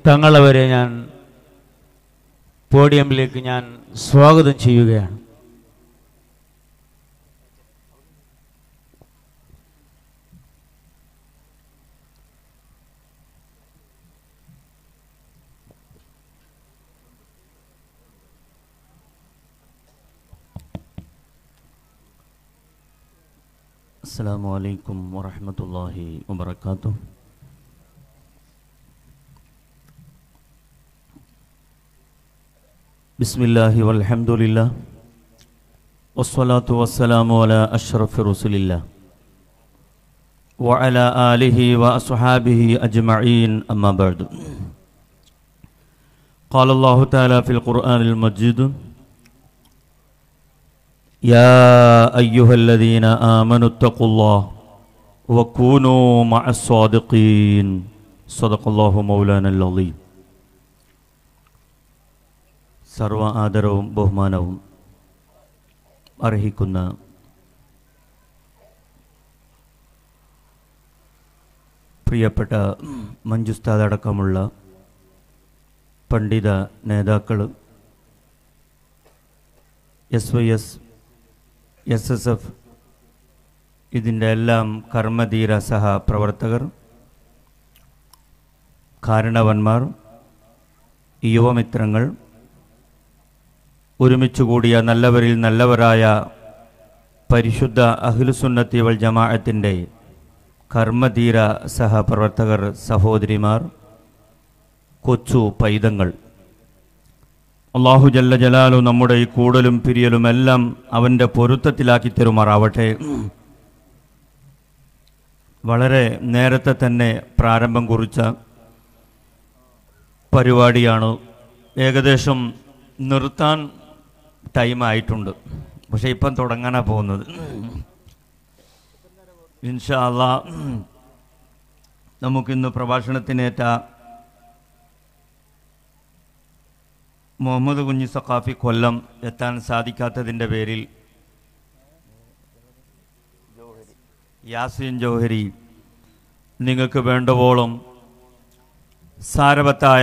തങ്ങളവരെ ഞാൻ പോഡിയമിലേക്ക് ഞാൻ സ്വാഗതം ചെയ്യുകയാണ് السلام عليكم ورحمة الله وبركاته بسم الله والحمد لله والصلاة والسلام على أشرف رسل الله وعلى آله وأصحابه أجمعين أما بعد قال الله تعالى في القرآن المجيد يا أيها الذين آمنوا اتقوا الله وكونوا مع الصادقين صدق الله مولانا العظيم സർവ ആദരവും ബഹുമാനവും അർഹിക്കുന്ന പ്രിയപ്പെട്ട മഞ്ജുസ്താദ് അടക്കമുള്ള പണ്ഡിത നേതാക്കൾ S Y S S S F ഇതിൻ്റെ എല്ലാം കർമ്മധീര സഹ പ്രവർത്തകർ കാരണവന്മാർ യുവമിത്രങ്ങൾ ഒരുമിച്ച് കൂടിയ നല്ലവരിൽ നല്ലവരായ പരിശുദ്ധ അഖിലുസുന്നത്തി വൽ ജമാഅത്തിൻ്റെ കർമ്മധീര സഹപ്രവർത്തകർ സഹോദരിമാർ കൊച്ചു പൈതങ്ങൾ അള്ളാഹു ജല്ല ജലാലു നമ്മുടെ ഈ കൂടലും പിരിയലും എല്ലാം അവൻ്റെ പൊരുത്തത്തിലാക്കി തരുമാറാവട്ടെ വളരെ നേരത്തെ തന്നെ പ്രാരംഭം കുറിച്ച പരിപാടിയാണ് ഏകദേശം നിർത്താൻ ടൈം ആയിട്ടുണ്ട് പക്ഷേ ഇപ്പം തുടങ്ങാനാണ് പോകുന്നത് ഇൻഷാ അള്ളാ നമുക്കിന്ന് പ്രഭാഷണത്തിനേറ്റ മുഹമ്മദ് കുഞ്ഞി സഖാഫി കൊല്ലം എത്താൻ സാധിക്കാത്തതിൻ്റെ പേരിൽ യാസീൻ ജോഹരി നിങ്ങൾക്ക് വേണ്ടവോളം സാരവത്തായ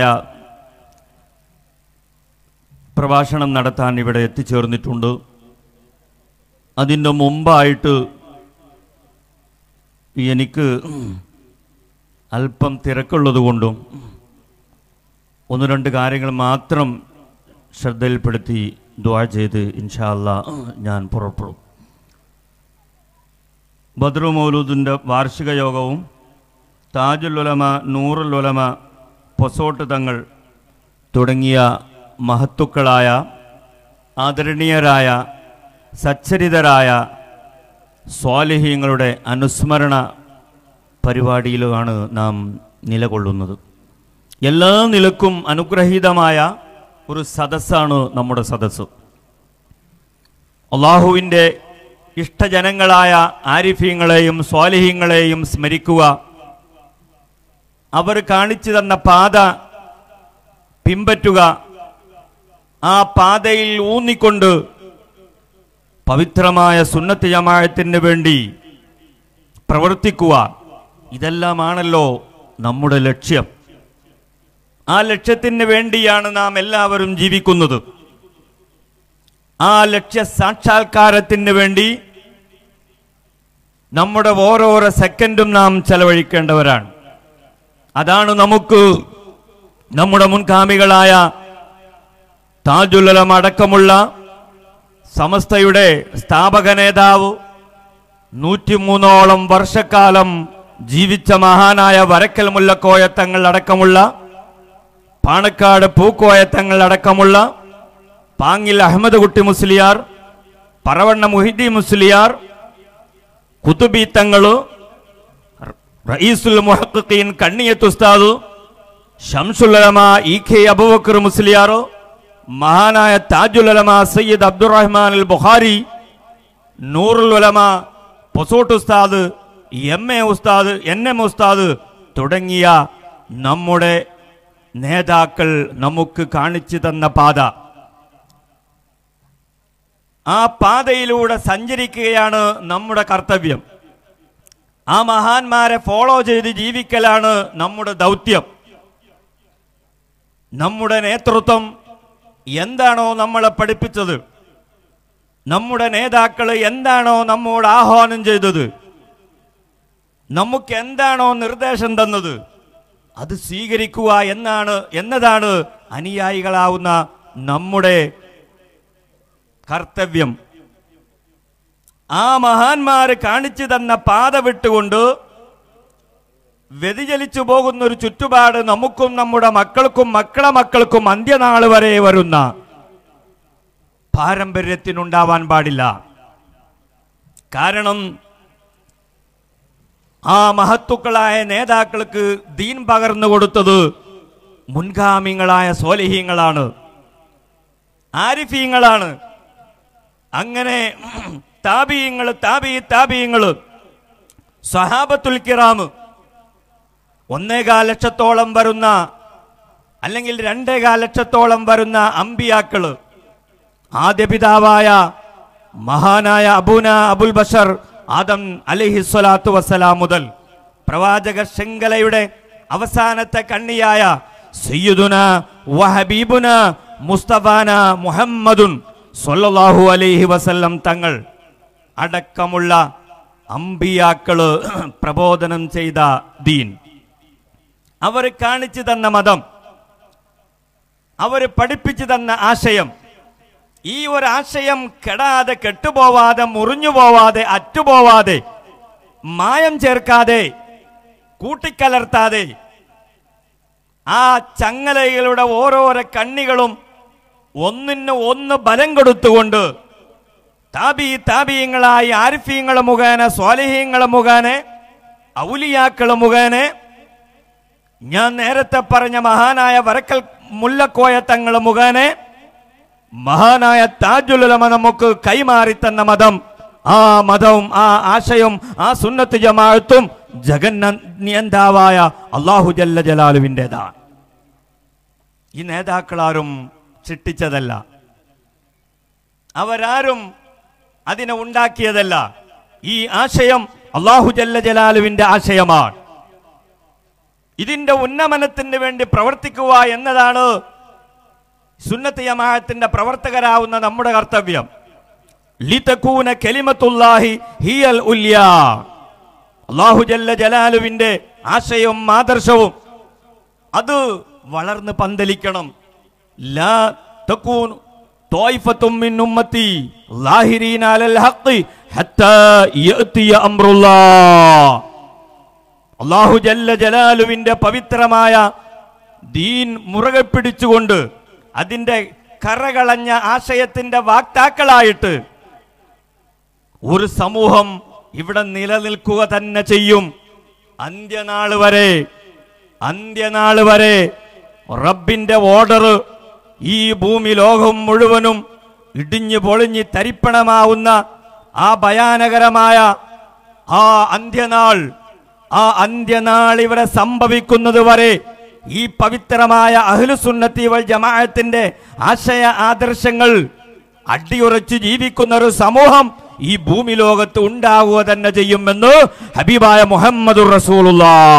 പ്രഭാഷണം നടത്താൻ ഇവിടെ എത്തിച്ചേർന്നിട്ടുണ്ട് അതിൻ്റെ മുമ്പായിട്ട് എനിക്ക് അല്പം തിരക്കുള്ളത് കൊണ്ടും ഒന്ന് രണ്ട് കാര്യങ്ങൾ മാത്രം ശ്രദ്ധയിൽപ്പെടുത്തി ദ്വാ ചെയ്ത് ഇൻഷാ അല്ലാ ഞാൻ പുറപ്പെടും ബദ്രു മൗലൂദിൻ്റെ വാർഷിക യോഗവും താജുൽ ഉലമ നൂറുൽ ഉലമ പൊസോട്ട് തങ്ങൾ തുടങ്ങിയ മഹത്തുക്കളായ ആദരണീയരായ സച്ചരിതരായ സ്വാലിഹീങ്ങളുടെ അനുസ്മരണ പരിപാടിയിലുമാണ് നാം നിലകൊള്ളുന്നത് എല്ലാ നിലക്കും അനുഗ്രഹീതമായ ഒരു സദസ്സാണ് നമ്മുടെ സദസ്സ് അള്ളാഹുവിൻ്റെ ഇഷ്ടജനങ്ങളായ ആരിഫീങ്ങളെയും സ്വാലിഹീങ്ങളെയും സ്മരിക്കുക അവർ കാണിച്ചു തന്ന പാത പിമ്പറ്റുക ആ പാതയിൽ ഊന്നിക്കൊണ്ട് പവിത്രമായ സുന്നത്ത് ജമാഴത്തിന് വേണ്ടി പ്രവർത്തിക്കുക ഇതെല്ലാമാണല്ലോ നമ്മുടെ ലക്ഷ്യം ആ ലക്ഷ്യത്തിന് വേണ്ടിയാണ് നാം എല്ലാവരും ജീവിക്കുന്നത് ആ ലക്ഷ്യ സാക്ഷാത്കാരത്തിന് വേണ്ടി നമ്മുടെ ഓരോരോ സെക്കൻഡും നാം ചെലവഴിക്കേണ്ടവരാണ് അതാണ് നമുക്ക് നമ്മുടെ മുൻഗാമികളായ താജുലം അടക്കമുള്ള സമസ്തയുടെ സ്ഥാപക നേതാവ് നൂറ്റിമൂന്നോളം വർഷക്കാലം ജീവിച്ച മഹാനായ വരക്കൽ മുല്ലക്കോയത്തങ്ങൾ അടക്കമുള്ള പാണക്കാട് പൂക്കോയത്തങ്ങൾ അടക്കമുള്ള പാങ്ങിൽ അഹമ്മദ് കുട്ടി മുസ്ലിയാർ പറവണ്ണ മുഹിദ്ദീൻ മുസ്ലിയാർ കുത്തുബി തങ്ങള് റയീസുൽ മുഹഖീൻ കണ്ണിയത്ത് ഉസ്താദ് ഷംസുലമ ഇ കെ അബുബക്കർ മുസ്ലിയാർ മഹാനായ താജുലമ സയ്യിദ് അബ്ദുറഹ്മാൻ അൽ ബുഖാരി നൂറുൽ ഉലമ പൊസോട്ട് ഉസ്താദ് എം എ ഉസ്താദ് എൻ എം ഉസ്താദ് തുടങ്ങിയ നമ്മുടെ നേതാക്കൾ നമുക്ക് കാണിച്ചു തന്ന പാത ആ പാതയിലൂടെ സഞ്ചരിക്കുകയാണ് നമ്മുടെ കർത്തവ്യം ആ മഹാന്മാരെ ഫോളോ ചെയ്ത് ജീവിക്കലാണ് നമ്മുടെ ദൗത്യം നമ്മുടെ നേതൃത്വം എന്താണോ നമ്മളെ പഠിപ്പിച്ചത് നമ്മുടെ നേതാക്കൾ എന്താണോ നമ്മോട് ആഹ്വാനം ചെയ്തത് നമുക്ക് എന്താണോ നിർദ്ദേശം തന്നത് അത് സ്വീകരിക്കുക എന്നാണ് എന്നതാണ് അനുയായികളാവുന്ന നമ്മുടെ കർത്തവ്യം ആ മഹാന്മാര് കാണിച്ചു തന്ന പാത വിട്ടുകൊണ്ട് വ്യതിചലിച്ചു പോകുന്ന ഒരു ചുറ്റുപാട് നമുക്കും നമ്മുടെ മക്കൾക്കും മക്കളെ മക്കൾക്കും അന്ത്യനാൾ വരെ വരുന്ന പാരമ്പര്യത്തിനുണ്ടാവാൻ പാടില്ല കാരണം ആ മഹത്തുക്കളായ നേതാക്കൾക്ക് ദീൻ പകർന്നു കൊടുത്തത് മുൻഗാമികളായ സോലിഹീങ്ങളാണ് ആരിഫീങ്ങളാണ് അങ്ങനെ താപീയങ്ങൾ താപി താപീയങ്ങൾ സഹാബത്തുൽ കിറാം ഒന്നേകാൽ ലക്ഷത്തോളം വരുന്ന അല്ലെങ്കിൽ രണ്ടേകാൽ ലക്ഷത്തോളം വരുന്ന അമ്പിയാക്കള് ആദ്യ പിതാവായ മഹാനായ അബൂന അബുൽ ബഷർ ആദം അലിഹിസ്വലാത്തു വസ്സലാം മുതൽ പ്രവാചക ശൃംഖലയുടെ അവസാനത്തെ കണ്ണിയായ സയ്യിദുന വഹബീബുന മുസ്തഫാന മുഹമ്മദുൻ സല്ലല്ലാഹു അലൈഹി വസല്ലം തങ്ങൾ അടക്കമുള്ള അമ്പിയാക്കള് പ്രബോധനം ചെയ്ത ദീൻ അവർ കാണിച്ചു തന്ന മതം അവർ പഠിപ്പിച്ചു തന്ന ആശയം ഈ ഒരു ആശയം കെടാതെ കെട്ടുപോവാതെ മുറിഞ്ഞു പോവാതെ അറ്റുപോവാതെ മായം ചേർക്കാതെ കൂട്ടിക്കലർത്താതെ ആ ചങ്ങലകളുടെ ഓരോരോ കണ്ണികളും ഒന്നിന് ഒന്ന് ബലം കൊടുത്തുകൊണ്ട് താബി താബീയങ്ങളായി ആരിഫീങ്ങൾ മുഖേന സ്വാലിഹീങ്ങൾ മുഖേന ഔലിയാക്കൾ മുഖേന ഞാൻ നേരത്തെ പറഞ്ഞ മഹാനായ വരക്കൽ മുല്ലക്കോയ തങ്ങൾ മുഖേന മഹാനായ താജുലമ നമുക്ക് കൈമാറി തന്ന മതം ആ മതവും ആ ആശയവും ആ സുന്നത്ത് ജമാഅത്തും ജഗന്ന നിയന്താവായ അള്ളാഹു ജല്ല ജലാലുവിൻ്റെതാണ് ഈ നേതാക്കളാരും സൃഷ്ടിച്ചതല്ല അവരാരും അതിനെ ഉണ്ടാക്കിയതല്ല ഈ ആശയം അള്ളാഹു ജല്ല ജലാലുവിന്റെ ആശയമാണ് ഇതിന്റെ ഉന്നമനത്തിന് വേണ്ടി പ്രവർത്തിക്കുക എന്നതാണ് സുന്നത്ത് ജമാഅത്തിന്റെ പ്രവർത്തകരാവുന്ന നമ്മുടെ കർത്തവ്യം ലിതകൂന കലിമത്തുല്ലാഹി ഹിയൽ ഉല്യ അള്ളാഹു ജല്ല ജലാലുവിന്റെ ആശയവും ആദർശവും അത് വളർന്ന് പന്തലിക്കണം ലാ തകൂൻ طائفة من أمتي ظاهرين على الحق حتى يأتي أمر الله അള്ളാഹു ജല്ല ജലാലുവിന്റെ പവിത്രമായ ദീൻ മുറുകെ പിടിച്ചുകൊണ്ട് അതിന്റെ കറകളഞ്ഞ ആശയത്തിന്റെ വാക്താക്കളായിട്ട് ഒരു സമൂഹം ഇവിടെ നിലനിൽക്കുക തന്നെ ചെയ്യും അന്ത്യനാള് വരെ അന്ത്യനാള് വരെ റബ്ബിന്റെ ഓർഡർ ഈ ഭൂമി ലോകം മുഴുവനും ഇടിഞ്ഞു പൊളിഞ്ഞ് തരിപ്പണമാവുന്ന ആ ഭയാനകരമായ ആ അന്ത്യനാൾ ആ അന്ത്യനാൾ ഇവിടെ സംഭവിക്കുന്നത് വരെ ഈ പവിത്രമായ അഹ്ലുസുന്നത്തി വൽ ജമാഅത്തിന്റെ ആശയ ആദർശങ്ങൾ അടിയുറച്ച് ജീവിക്കുന്ന ഒരു സമൂഹം ഈ ഭൂമി ലോകത്ത് ഉണ്ടാവുക തന്നെ ചെയ്യുമെന്ന് ഹബീബായ മുഹമ്മദുർ റസൂലുള്ള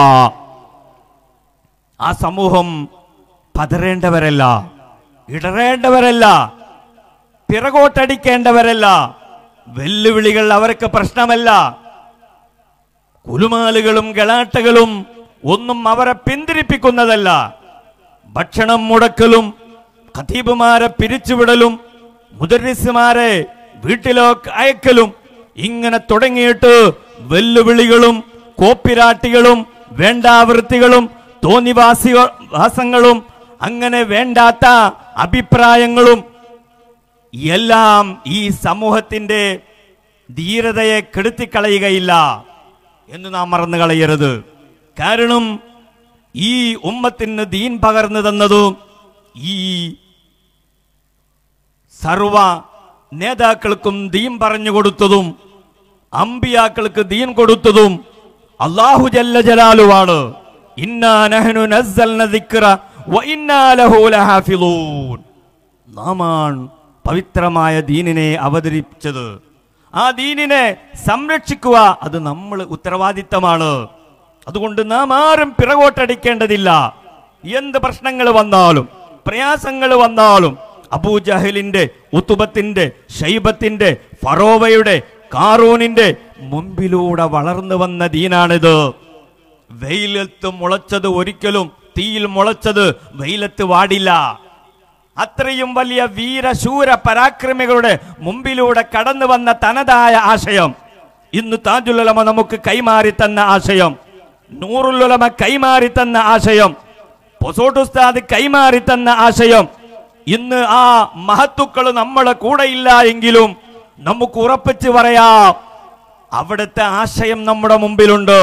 ആ സമൂഹം പതറേണ്ടവരല്ല ഇടറേണ്ടവരല്ല പിറകോട്ടടിക്കേണ്ടവരല്ല വെല്ലുവിളികൾ അവർക്ക് പ്രശ്നമല്ല കുലുമാലുകളും ഗളാട്ടകളും ഒന്നും അവരെ പിന്തിരിപ്പിക്കുന്നതല്ല ഭക്ഷണം മുടക്കലും ഖതീബുമാരെ പിരിച്ചുവിടലും മുദരിസുമാരെ വീട്ടിലോ അയക്കലും ഇങ്ങനെ തുടങ്ങിയിട്ട് വെല്ലുവിളികളും കോപ്പിരാട്ടികളും വേണ്ടാവൃത്തികളും തോന്നിവാസി വാസങ്ങളും അങ്ങനെ വേണ്ടാത്ത അഭിപ്രായങ്ങളും എല്ലാം ഈ സമൂഹത്തിന്റെ ധീരതയെ കെടുത്തിക്കളയുകയില്ല എന്ന് നാം മറന്നു കളയരുത് കാരണം ഈ ഉമ്മത്തിന് ദീൻ പകർന്നു തന്നതും ഈ സർവ നേതാക്കൾക്കും ദീൻ പറഞ്ഞു കൊടുത്തതും അമ്പിയാക്കൾക്ക് ദീൻ കൊടുത്തതും അള്ളാഹു ജല്ല ജലാലുവാണ് ഇന്നാ നഹ്നു നസ്സൽന ദിക്റ വ ഇന്നാ ലഹു ലഹാഫിളൂൻ നാമാണ് പവിത്രമായ ദീനിനെ അവതരിപ്പിച്ചത് ആ ദീനിനെ സംരക്ഷിക്കുക അത് നമ്മൾ ഉത്തരവാദിത്തമാണ് അതുകൊണ്ട് നാം ആരും പിറകോട്ടടിക്കേണ്ടതില്ല എന്ത് പ്രശ്നങ്ങൾ വന്നാലും പ്രയാസങ്ങൾ വന്നാലും അബൂജഹലിന്റെ ഉത്തുബത്തിന്റെ ഷൈബത്തിന്റെ ഫറോവയുടെ കാറൂനിന്റെ മുമ്പിലൂടെ വളർന്നു വന്ന ദീനാണിത് വെയിലത്ത് മുളച്ചത് ഒരിക്കലും തീയിൽ മുളച്ചത് വെയിലത്ത് വാടില്ല അത്രയും വലിയ വീരശൂര പരാക്രമികളുടെ മുമ്പിലൂടെ കടന്നു വന്ന തനതായ ആശയം ഇന്ന് താജുലമ നമുക്ക് കൈമാറി തന്ന ആശയം നൂറുലുലമ കൈമാറി തന്ന ആശയം പൊസോട്ടുസ്താദ് കൈമാറി തന്ന ആശയം ഇന്ന് ആ മഹത്തുക്കൾ നമ്മളെ കൂടെയില്ല എങ്കിലും നമുക്ക് ഉറപ്പിച്ച് പറയാം അവിടുത്തെ ആശയം നമ്മുടെ മുമ്പിലുണ്ട്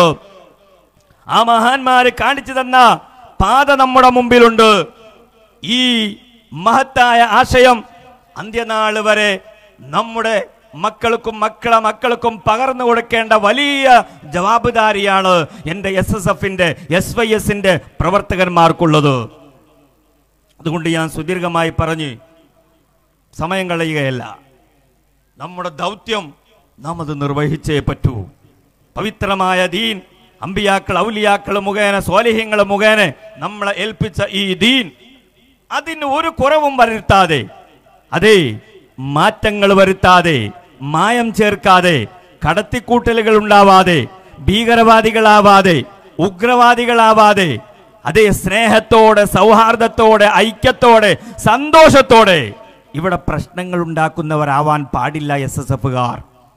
ആ മഹാന്മാര് കാണിച്ചു തന്ന പാത നമ്മുടെ മുമ്പിലുണ്ട് ഈ മഹത്തായ ആശയം അന്ത്യനാൾ വരെ നമ്മുടെ മക്കൾക്കും മക്കളെ മക്കൾക്കും പകർന്നു കൊടുക്കേണ്ട വലിയ ജവാബുദാരിയാണ് എൻ്റെ എസ് എസ് എഫിന്റെ എസ് വൈ എസിന്റെ പ്രവർത്തകന്മാർക്കുള്ളത് അതുകൊണ്ട് ഞാൻ സുദീർഘമായി പറഞ്ഞ് സമയം കളയുകയല്ല നമ്മുടെ ദൗത്യം നാം അത് നിർവഹിച്ചേ പറ്റൂ പവിത്രമായ ദീൻ അമ്പിയാക്കൾ ഔലിയാക്കൾ മുഖേന സ്വാലിഹ്യങ്ങൾ മുഖേന നമ്മളെ ഏൽപ്പിച്ച ഈ ദീൻ അതിന് ഒരു കുറവും വരുത്താതെ അതെ മാറ്റങ്ങൾ വരുത്താതെ മായം ചേർക്കാതെ കടത്തിക്കൂട്ടലുകൾ ഉണ്ടാവാതെ ഭീകരവാദികളാവാതെ ഉഗ്രവാദികളാവാതെ അതേ സ്നേഹത്തോടെ സൗഹാർദ്ദത്തോടെ ഐക്യത്തോടെ സന്തോഷത്തോടെ ഇവിടെ പ്രശ്നങ്ങൾ ഉണ്ടാക്കുന്നവരാവാൻ പാടില്ല എസ് എസ് എഫുകാർ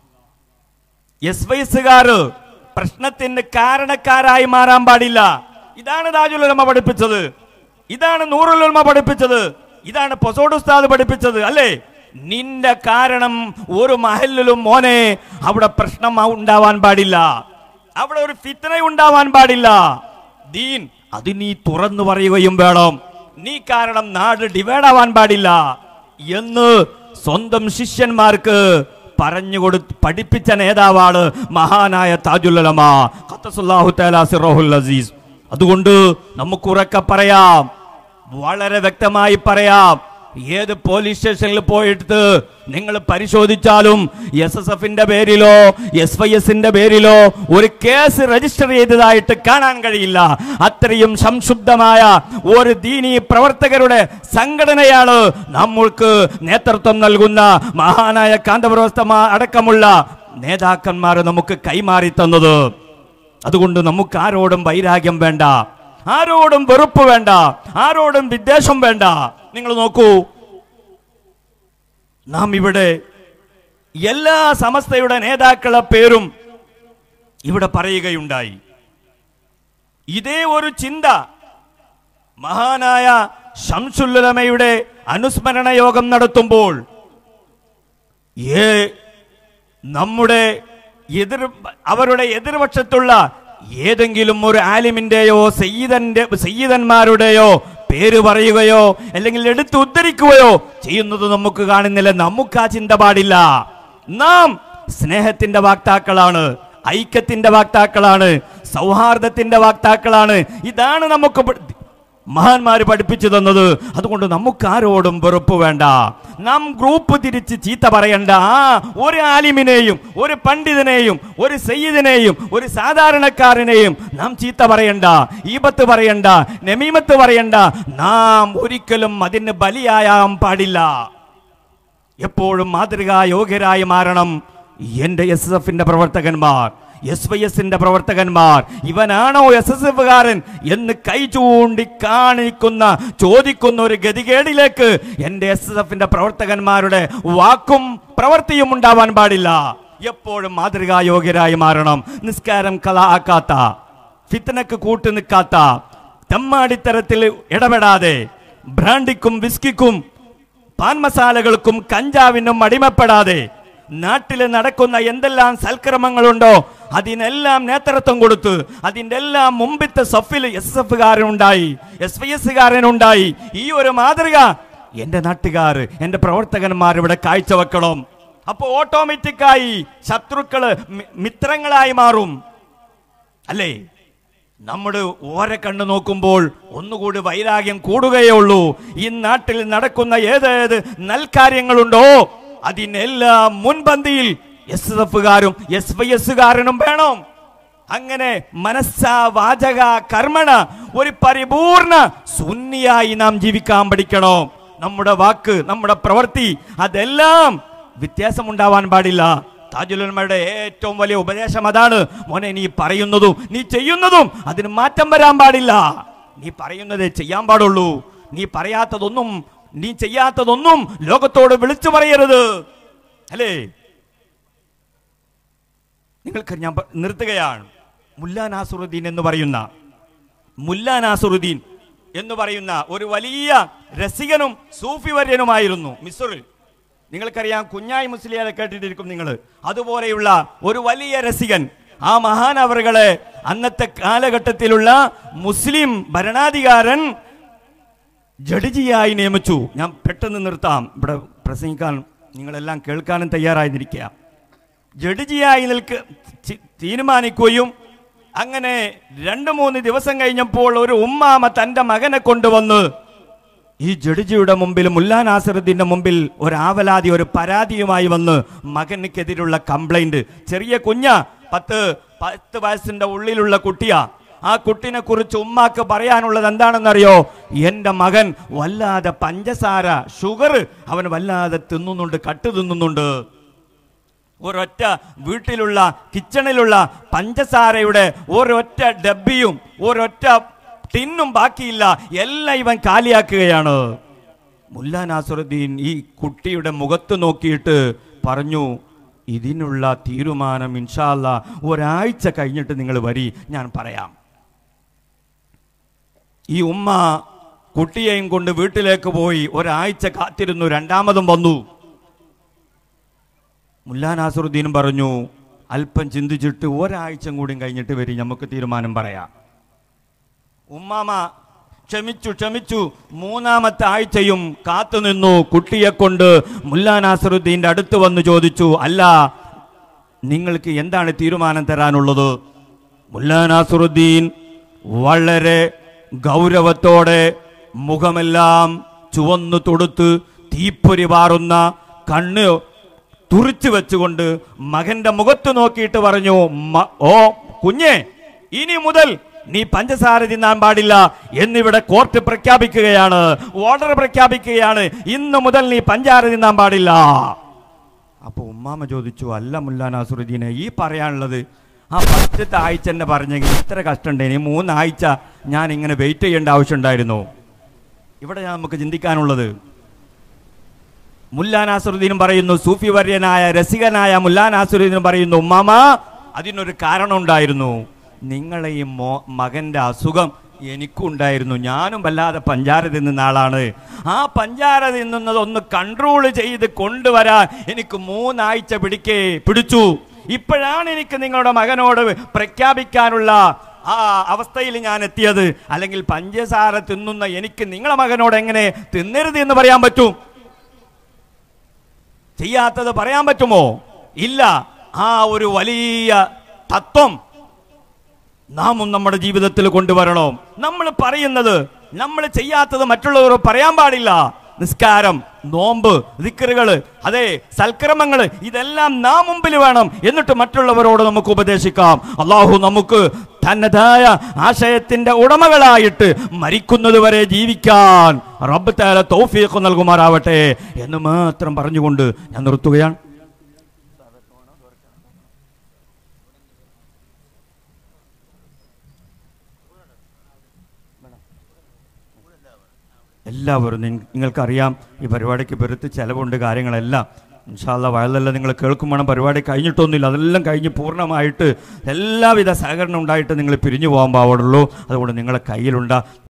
എസ് വൈസുകാർ പ്രശ്നത്തിന് കാരണക്കാരായി മാറാൻ പാടില്ല ഇതാണ് താജുലുലമ പഠിപ്പിച്ചത് ഇതാണ് നൂറുലുലമ പഠിപ്പിച്ചത് ഇതാണ് പൊസോഡ് ഉസ്താദ് പഠിപ്പിച്ചത് അല്ലേ നിന്റെ കാരണം ഒരു മഹലിലും മോനെ അവിടെ പ്രശ്നം ഉണ്ടാവാൻ പാടില്ല അവിടെ ഒരു ഫിത്തന ഉണ്ടാവാൻ പാടില്ല ദീൻ അത് നീ തുറന്നു പറയുകയും വേണം നീ കാരണം നാട് ഡിവൈഡ് ആവാൻ പാടില്ല എന്ന് സ്വന്തം ശിഷ്യന്മാർക്ക് പറഞ്ഞു കൊടു പഠിപ്പിച്ച നേതാവാണ് മഹാനായ താജുലമ ഖത്തസുല്ലാഹു തആല സിറഹുൽ അസീസ് അതുകൊണ്ട് നമുക്ക് ഉറക്കെ പറയാം വളരെ വ്യക്തമായി പറയാം ഏത് പോലീസ് സ്റ്റേഷനിൽ പോയിട്ട് നിങ്ങൾ പരിശോധിച്ചാലും എസ് എസ് എഫിന്റെ പേരിലോ എസ് വൈ എസിന്റെ പേരിലോ ഒരു കേസ് രജിസ്റ്റർ ചെയ്തതായിട്ട് കാണാൻ കഴിയില്ല അത്രയും സംശുദ്ധമായ ഒരു ദീനി പ്രവർത്തകരുടെ സംഘടനയാണ് നമ്മൾക്ക് നേതൃത്വം നൽകുന്ന മഹാനായ കാന്തപ്രവസ്ഥ അടക്കമുള്ള നേതാക്കന്മാർ നമുക്ക് കൈമാറി തന്നത് അതുകൊണ്ട് നമുക്ക് ആരോടും വൈരാഗ്യം വേണ്ട ആരോടും വെറുപ്പ് വേണ്ട ആരോടും വിദ്വേഷം വേണ്ട നിങ്ങൾ നോക്കൂ നാം ഇവിടെ എല്ലാ സമസ്തയുടെ നേതാക്കളെ പേരും ഇവിടെ പറയുകയുണ്ടായി ഇതേ ഒരു ചിന്ത മഹാനായ ഷംസുല്ലമയുടെ അനുസ്മരണ യോഗം നടത്തുമ്പോൾ ഏ നമ്മുടെ എതിർ അവരുടെ എതിർപക്ഷത്തുള്ള ഏതെങ്കിലും ഒരു ആലിമിന്റെയോ സയ്യിദന്റെ സയ്യിദന്മാരുടെയോ പേര് പറയുകയോ അല്ലെങ്കിൽ എടുത്ത് ഉദ്ധരിക്കുകയോ ചെയ്യുന്നത് നമുക്ക് കാണുന്നില്ല നമുക്ക് ആ ചിന്ത പാടില്ല നാം സ്നേഹത്തിന്റെ വാക്താക്കളാണ് ഐക്യത്തിന്റെ വാക്താക്കളാണ് സൗഹാർദ്ദത്തിന്റെ വാക്താക്കളാണ് ഇതാണ് നമുക്ക് പ- മഹാന്മാര് പഠിപ്പിച്ചു തന്നത് അതുകൊണ്ട് നമുക്ക് ആരോടും വെറുപ്പ് വേണ്ട നാം ഗ്രൂപ്പ് തിരിച്ച് ചീത്ത പറയണ്ട ആ ഒരു ആലിമിനെയും ഒരു പണ്ഡിതനെയും ഒരു സയ്യിദിനെയും ഒരു സാധാരണക്കാരനെയും നാം ചീത്ത പറയണ്ട ഈപത്ത് പറയണ്ട നമീമത്ത് പറയണ്ട നാം ഒരിക്കലും അതിന് ബലിയായാൻ പാടില്ല എപ്പോഴും മാതൃകാ യോഗ്യരായി മാറണം എന്റെ എസ് എസ് എഫിന്റെ പ്രവർത്തകന്മാർ എസ് വൈ എസിന്റെ പ്രവർത്തകന്മാർ ഇവനാണോ എസ് എസ് എഫുകാരൻ എന്ന് കൈ ചൂണ്ടി കാണിക്കുന്ന ചോദിക്കുന്ന ഒരു ഗതികേടിലേക്ക് എന്റെ എസ് എസ് എഫിന്റെ പ്രവർത്തകന്മാരുടെ വാക്കും പ്രവൃത്തിയും ഉണ്ടാവാൻ പാടില്ല എപ്പോഴും മാതൃകാ യോഗ്യരായി മാറണം നിസ്കാരം കല ആക്കാത്ത ഫിത്തനക്ക് കൂട്ടു നിൽക്കാത്ത തെമ്മാടിത്തരത്തിൽ ഇടപെടാതെ ബ്രാൻഡിക്കും വിസ്കിക്കും പാൻ മസാലകൾക്കും കഞ്ചാവിനും അടിമപ്പെടാതെ നാട്ടിൽ നടക്കുന്ന എന്തെല്ലാം സൽക്രമങ്ങളുണ്ടോ അതിനെല്ലാം നേതൃത്വം കൊടുത്ത് അതിൻ്റെ എല്ലാം മുമ്പിത്തെ സഫിൽ എസ് എഫ് കാരനുണ്ടായി എസ് വൈ എസ് കാരനുണ്ടായി ഈ ഒരു മാതൃക എൻ്റെ നാട്ടുകാർ എൻ്റെ പ്രവർത്തകന്മാർ ഇവിടെ കാഴ്ചവെക്കണം അപ്പോൾ ഓട്ടോമാറ്റിക്കായി ശത്രുക്കള് മി- മിത്രങ്ങളായി മാറും അല്ലേ നമ്മുടെ ഓരെ കണ്ണു നോക്കുമ്പോൾ ഒന്നുകൂടി വൈരാഗ്യം കൂടുകയേ ഉള്ളൂ ഈ നാട്ടിൽ നടക്കുന്ന ഏതേത് നൽകാര്യങ്ങളുണ്ടോ അതിനെല്ലാം മുൻപന്തിയിൽ എസ് എഫുകാരും എസ് വൈ എസുകാരനും വേണം അങ്ങനെ മനസ്സ വാചക കർമ്മണ ഒരു പരിപൂർണ സുന്നിയായി നാം ജീവിക്കാൻ പഠിക്കണം നമ്മുടെ വാക്ക് നമ്മുടെ പ്രവൃത്തി അതെല്ലാം വ്യത്യാസമുണ്ടാവാൻ പാടില്ല താജുലന്മാരുടെ ഏറ്റവും വലിയ ഉപദേശം അതാണ് മോനെ നീ പറയുന്നതും നീ ചെയ്യുന്നതും അതിന് മാറ്റം വരാൻ പാടില്ല നീ പറയുന്നതേ ചെയ്യാൻ പാടുള്ളൂ നീ പറയാത്തതൊന്നും നീ ചെയ്യാത്തതൊന്നും ലോകത്തോട് വിളിച്ചു പറയരുത് അല്ലേ നിങ്ങൾക്ക് ഞാൻ പ- നിർത്തുകയാണ് മുല്ല നാസുറുദ്ദീൻ എന്ന് പറയുന്ന മുല്ല നാസുറുദ്ദീൻ എന്ന് പറയുന്ന ഒരു വലിയ രസികനും സൂഫി വര്യനുമായിരുന്നു മിസ്റിൽ നിങ്ങൾക്കറിയാം കുഞ്ഞായി മുസ്ലിയാരെ കേട്ടിട്ടിരിക്കും നിങ്ങൾ അതുപോലെയുള്ള ഒരു വലിയ രസികൻ ആ മഹാനവറുകളെ അന്നത്തെ കാലഘട്ടത്തിലുള്ള മുസ്ലിം ഭരണാധികാരൻ ജഡ്ജിയായി നിയമിച്ചു ഞാൻ പെട്ടെന്ന് നിർത്താം ഇവിടെ പ്രസംഗിക്കാൻ നിങ്ങളെല്ലാം കേൾക്കാനും തയ്യാറായിരിക്കുക ജഡ്ജിയായി നിൽക്ക് ചി- തീരുമാനിക്കുകയും അങ്ങനെ രണ്ട് മൂന്ന് ദിവസം കഴിഞ്ഞപ്പോൾ ഒരു ഉമ്മാമ തന്റെ മകനെ കൊണ്ടുവന്ന് ഈ ജഡ്ജിയുടെ മുമ്പിൽ മുല്ലാ നാസറുദ്ദീന്റെ മുമ്പിൽ ഒരു ആവലാതി ഒരു പരാതിയുമായി വന്ന് മകനിക്കെതിരുള്ള കംപ്ലൈന്റ് ചെറിയ കുഞ്ഞ പത്ത് പത്ത് വയസ്സിന്റെ ഉള്ളിലുള്ള കുട്ടിയാ ആ കുട്ടിനെ കുറിച്ച് ഉമ്മാക്ക് പറയാനുള്ളത് എന്താണെന്നറിയോ എന്റെ മകൻ വല്ലാതെ പഞ്ചസാര ഷുഗർ അവൻ വല്ലാതെ തിന്നുന്നുണ്ട് കട്ട് തിന്നുന്നുണ്ട് ഒരൊറ്റ വീട്ടിലുള്ള കിച്ചണിലുള്ള പഞ്ചസാരയുടെ ഒരൊറ്റ ഡബ്ബിയും ഒരൊറ്റ ടിന്നും ബാക്കിയില്ല എല്ലാം ഇവൻ കാലിയാക്കുകയാണ് മുല്ല നാസറുദ്ദീൻ ഈ കുട്ടിയുടെ മുഖത്ത് നോക്കിയിട്ട് പറഞ്ഞു ഇതിനുള്ള തീരുമാനം ഇൻഷാല്ല ഒരാഴ്ച കഴിഞ്ഞിട്ട് നിങ്ങൾ വരി ഞാൻ പറയാം ഈ ഉമ്മ കുട്ടിയെയും കൊണ്ട് വീട്ടിലേക്ക് പോയി ഒരാഴ്ച കാത്തിരുന്നു രണ്ടാമതും വന്നു മുല്ലാ നാസറുദ്ദീനും പറഞ്ഞു അല്പം ചിന്തിച്ചിട്ട് ഒരാഴ്ച കൂടി കഴിഞ്ഞിട്ട് വരി നമുക്ക് തീരുമാനം പറയാം ഉമ്മാമ ക്ഷമിച്ചു ക്ഷമിച്ചു മൂന്നാമത്തെ ആഴ്ചയും കാത്തുനിന്നു കുട്ടിയെ കൊണ്ട് മുല്ലാ നാസറുദ്ദീന്റെ അടുത്ത് വന്ന് ചോദിച്ചു അല്ല നിങ്ങൾക്ക് എന്താണ് തീരുമാനം തരാനുള്ളത് മുല്ലാ നാസറുദ്ദീൻ വളരെ ഗൗരവത്തോടെ മുഖമെല്ലാം ചുവന്നു തൊടുത്ത് തീപ്പൊരി പാറുന്ന കണ്ണ് തുറിച്ചു വെച്ചുകൊണ്ട് മകന്റെ മുഖത്ത് നോക്കിയിട്ട് പറഞ്ഞു "മ- ഓ കുഞ്ഞെ ഇനി മുതൽ നീ പഞ്ചസാര തിന്നാൻ പാടില്ല എന്നിവിടെ കോർട്ട് പ്രഖ്യാപിക്കുകയാണ് ഓർഡർ പ്രഖ്യാപിക്കുകയാണ് ഇന്ന് മുതൽ നീ പഞ്ചാര തിന്നാൻ പാടില്ല അപ്പൊ ഉമ്മാമ ചോദിച്ചു അല്ല മുല്ല നാസുറുദ്ദീനെ ഈ പറയാനുള്ളത് ആ ഫസ്റ്റത്തെ ആഴ്ച തന്നെ പറഞ്ഞെങ്കിൽ ഇത്ര കഷ്ടമുണ്ടേനി മൂന്നാഴ്ച ഞാൻ ഇങ്ങനെ വെയിറ്റ് ചെയ്യേണ്ട ആവശ്യമുണ്ടായിരുന്നു ഇവിടെ നമുക്ക് ചിന്തിക്കാനുള്ളത് മുല്ലാ നാസറുദ്ദീനും പറയുന്നു സൂഫി വര്യനായ രസികനായ മുല്ലാ നാസറുദ്ദീനും പറയുന്നു ഉമ്മാമ അതിനൊരു കാരണം ഉണ്ടായിരുന്നു നിങ്ങളെ ഈ മോ മകന്റെ അസുഖം എനിക്കും ഉണ്ടായിരുന്നു ഞാനും വല്ലാതെ പഞ്ചാര തിന്നുന്ന ആളാണ് ആ പഞ്ചാര തിന്നുന്നത് ഒന്ന് കൺട്രോൾ ചെയ്ത് കൊണ്ടുവരാൻ എനിക്ക് മൂന്നാഴ്ച പിടിക്കേ പിടിച്ചു ഇപ്പോഴാണ് എനിക്ക് നിങ്ങളുടെ മകനോട് പ്രഖ്യാപിക്കാനുള്ള ആ അവസ്ഥയിൽ ഞാൻ എത്തിയത് അല്ലെങ്കിൽ പഞ്ചസാര തിന്നുന്ന എനിക്ക് നിങ്ങളെ മകനോട് എങ്ങനെ തിന്നരുത് എന്ന് പറയാൻ പറ്റും ചെയ്യാത്തത് പറയാൻ പറ്റുമോ ഇല്ല ആ ഒരു വലിയ തത്വം നാമും നമ്മുടെ ജീവിതത്തിൽ കൊണ്ടുവരണം നമ്മൾ പറയുന്നത് നമ്മൾ ചെയ്യാത്തത് മറ്റുള്ളവർ പറയാൻ പാടില്ല നിസ്കാരം നോമ്പ് ദിക്കറുകൾ അതെ സൽക്രമങ്ങൾ ഇതെല്ലാം നാം മുമ്പിൽ വേണം എന്നിട്ട് മറ്റുള്ളവരോട് നമുക്ക് ഉപദേശിക്കാം അള്ളാഹു നമുക്ക് തന്നതായ ആശയത്തിന്റെ ഉടമകളായിട്ട് മരിക്കുന്നത് വരെ ജീവിക്കാൻ റബ്ബ് താല തൗഫീഖ് നൽകുമാറാവട്ടെ എന്ന് മാത്രം പറഞ്ഞുകൊണ്ട് ഞാൻ നിർത്തുകയാണ് എല്ലാവരും നിങ്ങ- നിങ്ങൾക്കറിയാം ഈ പരിപാടിക്ക് പെരുത്ത് ചെലവുണ്ട് കാര്യങ്ങളെല്ലാം ഇൻഷാല്ല വയലെല്ലാം നിങ്ങൾ കേൾക്കും വേണം പരിപാടി കഴിഞ്ഞിട്ടൊന്നുമില്ല അതെല്ലാം കഴിഞ്ഞ് പൂർണ്ണമായിട്ട് എല്ലാവിധ സഹകരണം ഉണ്ടായിട്ട് നിങ്ങൾ പിരിഞ്ഞു പോകാൻ പാടുള്ളൂ അതുകൊണ്ട് നിങ്ങളെ കയ്യിലുണ്ട